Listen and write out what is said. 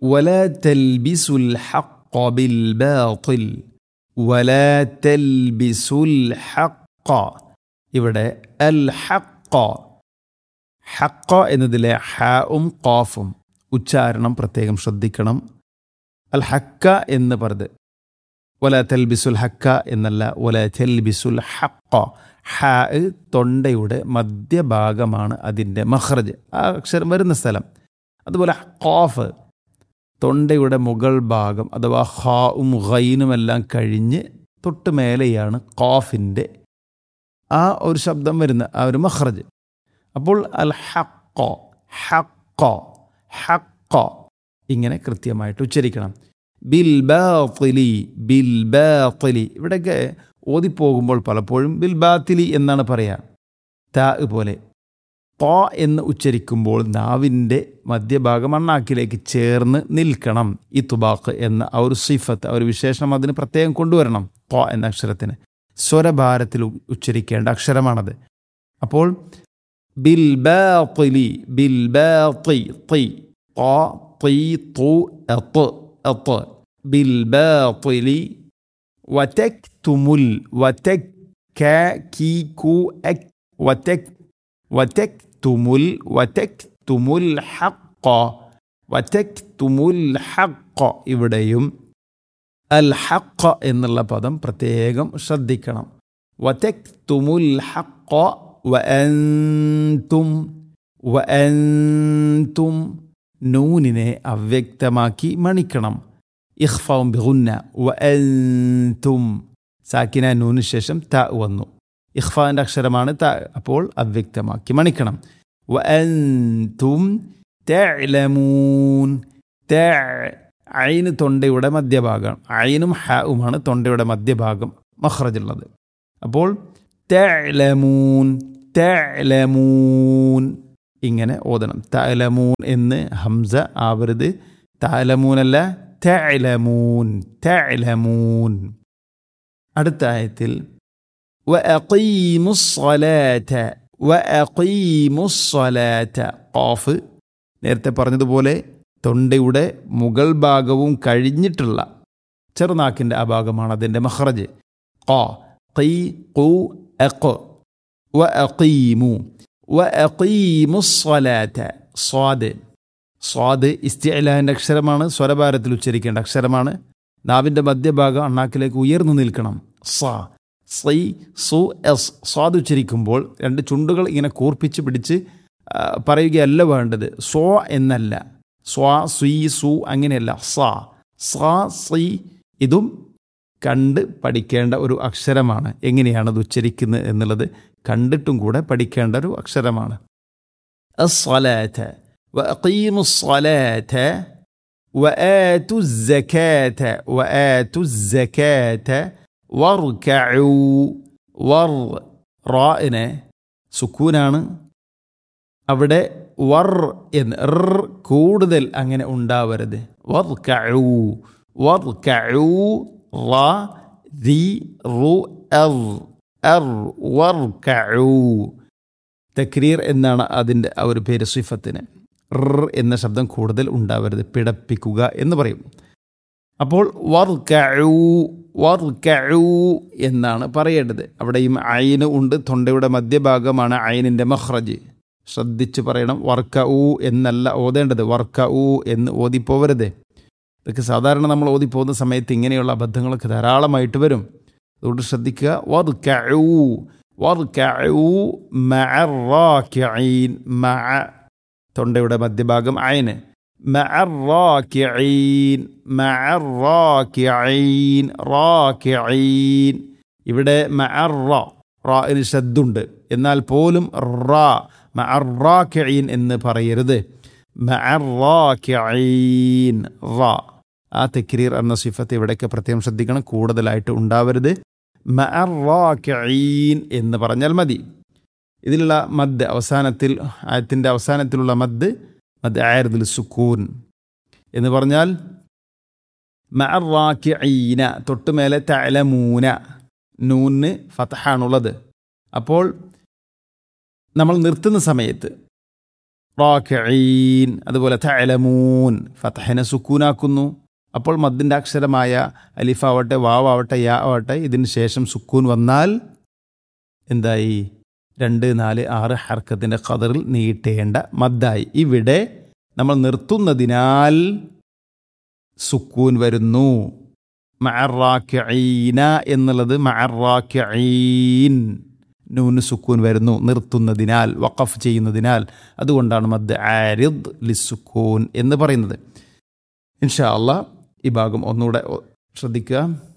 ولا تلبسوا الحق بالباطل ولا تلبسوا الحق ഇവിടെ അൽ hakka hakka എന്നതിലെ ഹാവും ഖാഫും ഉച്ചാരണം പ്രത്യേകം ശ്രദ്ധിക്കണം അൽ ഹക്ക എന്ന് പറഞ്ഞത് ഒല തെൽബിസുൽ ഹക്ക എന്നല്ല ഒല തെൽബിസുൽ ഹക്ക ഹ തൊണ്ടയുടെ മധ്യഭാഗമാണ് അതിൻ്റെ മഹ്റജ് ആ അക്ഷരം വരുന്ന സ്ഥലം അതുപോലെ ഖാഫ് തൊണ്ടയുടെ മുകൾ ഭാഗം അഥവാ ഹാവും ഖൈനുമെല്ലാം കഴിഞ്ഞ് തൊട്ട് മേലെയാണ് ഖാഫിൻ്റെ ആ ഒരു ശബ്ദം വരുന്ന ആ ഒരു മഹ്റജ് അപ്പോൾ അൽ ഹക്ക ഹക്ക ഹക്ക ഇങ്ങനെ കൃത്യമായിട്ട് ഉച്ചരിക്കണം ബിൽ ബാത്തിലി ബിൽ ബാത്തിലി ഇവിടെയൊക്കെ ഓതിപ്പോകുമ്പോൾ പലപ്പോഴും ബിൽ ബാത്തിലി എന്നാണ് പറയുക ത പോലെ പ എന്ന് ഉച്ചരിക്കുമ്പോൾ നാവിൻ്റെ മധ്യഭാഗം അണ്ണാക്കിലേക്ക് ചേർന്ന് നിൽക്കണം ഈ തുബാക്ക് എന്ന ആ ഒരു സിഫത്ത് ആ ഒരു വിശേഷണം അതിന് പ്രത്യേകം കൊണ്ടുവരണം പ എന്ന അക്ഷരത്തിന് സ്വരഭാരത്തിൽ ഉച്ചരിക്കേണ്ട അക്ഷരമാണത് അപ്പോൾ ബിൽ ബാത്തിലി ബിൽ ബാത്തി തി ط طي طو أط أط بالباطل وتكتم ال وتك كا كي كو أك وتك وتكتم ال وتكتم الحق وتكتم الحق ഇവിടെയും അൽ ഹക്ക എന്നുള്ള പദം പ്രത്യേകം ശ്രദ്ധിക്കണം വതക്തുമുൽ ഹക്ക വഅൻതും വഅൻതും നൂനിനെ അവ്യക്തമാക്കി മണിക്കണം ഇഖ്ഫാവും ബിഗുന്ന വഅൻതും സാക്കിന നൂന് ശേഷം ത വന്നു ഇഖ്ഫാന്റെ അക്ഷരമാണ് ത അപ്പോൾ അവ്യക്തമാക്കി മണിക്കണം വഅൻതും തഅലമൂൻ ത ഐന് തൊണ്ടയുടെ മധ്യഭാഗം ഐനും ഹാവുമാണ് തൊണ്ടയുടെ മധ്യഭാഗം മഹ്റജുള്ളത് അപ്പോൾ തഅലമൂൻ തഅലമൂൻ ഇങ്ങനെ ഓതണം തഅലമൂൻ എന്ന് ഹംസ ആവരുത് തഅലമൂനല്ല തഅലമൂൻ തഅലമൂൻ അടുത്ത ആയത്തിൽ വഅഖീമുസ്സലാത വഅഖീമുസ്സലാത ഖാഫ് നേരത്തെ പറഞ്ഞതുപോലെ തൊണ്ടയുടെ മുകൾ ഭാഗവും കഴിഞ്ഞിട്ടുള്ള ചെറുനാക്കിൻ്റെ ആ ഭാഗമാണ് അതിൻ്റെ മഹ്റജ് ഖ ഖീ ഖു അഖ് വഅഖീമു വഅഖീമുസ്സലാത സ്വാദ് സ്വാദ് ഇസ്തിഅലാൻ്റെ അക്ഷരമാണ് സ്വരഭാരത്തിൽ ഉച്ചരിക്കേണ്ട അക്ഷരമാണ് നാവിൻ്റെ മധ്യഭാഗം അണ്ണാക്കിലേക്ക് ഉയർന്നു നിൽക്കണം സ സൈ സു എസ് സ്വാദ് ഉച്ചരിക്കുമ്പോൾ രണ്ട് ചുണ്ടുകൾ ഇങ്ങനെ കൂർപ്പിച്ച് പിടിച്ച് പറയുകയല്ല വേണ്ടത് സ്വ എന്നല്ല സ്വ സുയി സു അങ്ങനെയല്ല സ സ സി ഇതും കണ്ട് പഠിക്കേണ്ട ഒരു അക്ഷരമാണ് എങ്ങനെയാണ് അത് ഉച്ചരിക്കുന്നത് എന്നുള്ളത് കണ്ടിട്ടും കൂടെ പഠിക്കേണ്ട ഒരു അക്ഷരമാണ് الصلاة وأقيموا الصلاة وآتوا الزكاة وآتوا الزكاة واركعوا വർ റാഇന് സുക്കൂനാണ് അവിടെ വർ എന്ന് ർ കൂടുതൽ അങ്ങനെ ഉണ്ടാവരുത് വർ കഴു വർ കഴു റ രി റു എർ എർ വർ കഴു തക്രീർ എന്നാണ് അതിൻ്റെ ആ ഒരു പേര് സിഫത്തിന് ർ എന്ന ശബ്ദം കൂടുതൽ ഉണ്ടാവരുത് പിടപ്പിക്കുക എന്ന് പറയും അപ്പോൾ വർ കഴു വർ കഴു എന്നാണ് പറയേണ്ടത് അവിടെയും അയിന് ഉണ്ട് തൊണ്ടയുടെ മധ്യഭാഗമാണ് അയിനിൻ്റെ മഹ്റജ് ശ്രദ്ധിച്ച് പറയണം വർക്ക ഊ എന്നല്ല ഓതേണ്ടത് വർക്ക ഊ എന്ന് ഓതിപ്പോവരുത് ഇതൊക്കെ സാധാരണ നമ്മൾ ഓതിപ്പോകുന്ന സമയത്ത് ഇങ്ങനെയുള്ള അബദ്ധങ്ങളൊക്കെ ധാരാളമായിട്ട് വരും അതുകൊണ്ട് ശ്രദ്ധിക്കുക വർക്ക ഊ വർക്ക ഊ മഅ തൊണ്ടയുടെ മധ്യഭാഗം അയന് മഅറാക്കിഈൻ മഅറാക്കിഈൻ റാക്കിഈൻ ഇവിടെ മഅറ റാഇന് ശബ്ദുണ്ട് എന്നാൽ പോലും റാ മഅറാക്കിഈൻ എന്ന് പറയരുത് മഅറാക്കിഈൻ റാ ആ തെക്രീർ എന്ന സിഫത്ത് ഇവിടേക്ക് പ്രത്യേകം ശ്രദ്ധിക്കണം കൂടുതലായിട്ട് ഉണ്ടാവരുത് മഅറാക്കിഈൻ എന്ന് പറഞ്ഞാൽ മതി ഇതിലുള്ള മദ് അവസാനത്തിൽ ആയത്തിൻ്റെ അവസാനത്തിലുള്ള മദ് മദ് ആയർദുൽ സുക്കൂൻ എന്ന് പറഞ്ഞാൽ മഅറാക്കിഈന തൊട്ടുമേലെ തലമൂന നൂന് ഫതഹാണുള്ളത് അപ്പോൾ നമ്മൾ നിർത്തുന്ന സമയത്ത് റാക്കിഈൻ അതുപോലെ തഅലമൂൻ ഫതഹിനെ സുക്കൂനാക്കുന്നു അപ്പോൾ മദ്ദിൻ്റെ അക്ഷരമായ അലിഫാവട്ടെ വാവാവട്ടെ യാ ആവട്ടെ ഇതിന് ശേഷം സുക്കൂൻ വന്നാൽ എന്തായി രണ്ട് നാല് ആറ് ഹർക്കത്തിൻ്റെ ഖദറിൽ നീട്ടേണ്ട മദ്ദായി ഇവിടെ നമ്മൾ നിർത്തുന്നതിനാൽ സുക്കൂൻ വരുന്നു മഅറാക്കിഈന എന്നുള്ളത് മഅറാക്കിഈൻ നൂന് സുക്കൂൻ വരുന്നു നിർത്തുന്നതിനാൽ വഖഫ് ചെയ്യുന്നതിനാൽ അതുകൊണ്ടാണ് മദ് ആരിദ് ലിസുക്കൂൻ എന്ന് പറയുന്നത് ഇൻഷാ അള്ളാഹ് ഈ ഭാഗം ഒന്നുകൂടെ ശ്രദ്ധിക്കുക